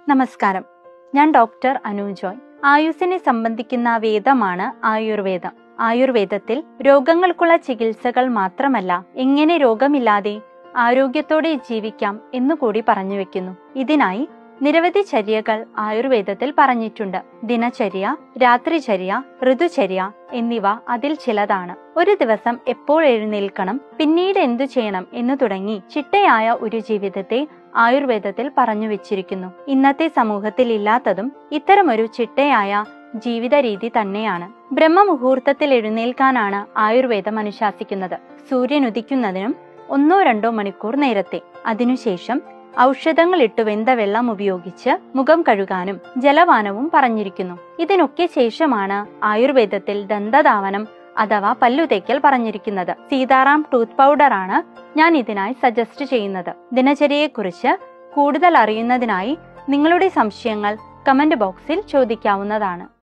നമസ്കാരം ഞാൻ ഡോക്ടർ അനു ജോയ് ആയുസ്സിനെ സംബന്ധിക്കുന്ന വേദമാണ് ആയുർവേദം ആയുർവേദത്തിൽ രോഗങ്ങൾക്കുള്ള ചികിത്സകൾ മാത്രമല്ല എങ്ങനെ രോഗമില്ലാതെ ആരോഗ്യത്തോടെ ജീവിക്കാം എന്നുകൂടി പറഞ്ഞു വെക്കുന്നു ഇതിനായി നിരവധി ചര്യകൾ ആയുർവേദത്തിൽ പറഞ്ഞിട്ടുണ്ട് ദിനചര്യ രാത്രിചര്യ ഋതുചര്യ എന്നിവ അതിൽ ചിലതാണ് ഒരു ദിവസം എപ്പോൾ എഴുന്നേൽക്കണം പിന്നീട് എന്തു ചെയ്യണം എന്നു തുടങ്ങി ചിട്ടയായ ഒരു ജീവിതത്തെ ആയുർവേദത്തിൽ പറഞ്ഞു വെച്ചിരിക്കുന്നു ഇന്നത്തെ സമൂഹത്തിൽ ഇല്ലാത്തതും ഇത്തരമൊരു ചിട്ടയായ ജീവിത രീതി തന്നെയാണ് ബ്രഹ്മമുഹൂർത്തത്തിൽ എഴുന്നേൽക്കാനാണ് ആയുർവേദം അനുശാസിക്കുന്നത് സൂര്യൻ ഉദിക്കുന്നതിനും ഒന്നോ രണ്ടോ മണിക്കൂർ നേരത്തെ അതിനുശേഷം ഔഷധങ്ങൾ ഇട്ടു വെന്ത വെള്ളം ഉപയോഗിച്ച് മുഖം കഴുകാനും ജലപാനവും പറഞ്ഞിരിക്കുന്നു ഇതിനൊക്കെ ശേഷമാണ് ആയുർവേദത്തിൽ ദന്തധാവനം അഥവാ പല്ലുതേക്കൽ പറഞ്ഞിരിക്കുന്നത് സീതാറാം ടൂത്ത് പൗഡർ ആണ് ഞാൻ ഇതിനായി സജസ്റ്റ് ചെയ്യുന്നത് ദിനചര്യയെക്കുറിച്ച് കൂടുതൽ അറിയുന്നതിനായി നിങ്ങളുടെ സംശയങ്ങൾ കമന്റ് ബോക്സിൽ ചോദിക്കാവുന്നതാണ്